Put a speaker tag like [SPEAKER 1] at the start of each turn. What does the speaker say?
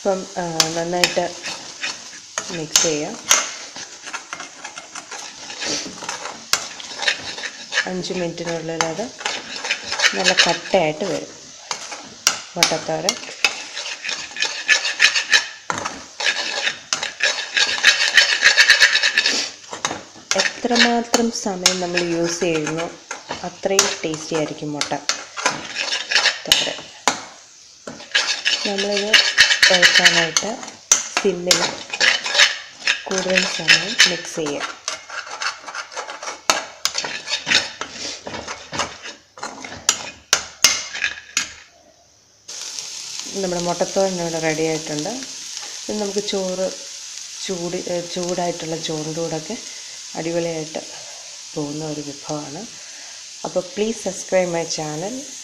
[SPEAKER 1] അപ്പം ആ, നന്നായിട്ട് മിക്സ് ചെയ്യാം അഞ്ച് മിനിറ്റിനുള്ളിൽ അത് നല്ല കട്ടയായിട്ട് വരും മുട്ടത്തോരൻ എത്രമാത്രം സമയം നമ്മൾ യൂസ് ചെയ്യുന്നു അത്രയും ടേസ്റ്റി ആയിരിക്കും മുട്ട തോരൻ നമ്മളിത് കഴിക്കാനായിട്ട് സിമ്മിൽ കൂടുതൽ സമയം മിക്സ് ചെയ്യുക നമ്മുടെ മുട്ടത്തോരൻ ഇവിടെ റെഡി ആയിട്ടുണ്ട് ഇത് നമുക്ക് ചോറ് ചൂട് ഏഹ് ചൂടായിട്ടുള്ള ചോറിൻ്റെ കൂടെയൊക്കെ അടിപൊളിയായിട്ട് പോകുന്ന ഒരു വിഭവമാണ് അപ്പോൾ പ്ലീസ് സബ്സ്ക്രൈബ് മൈ ചാനൽ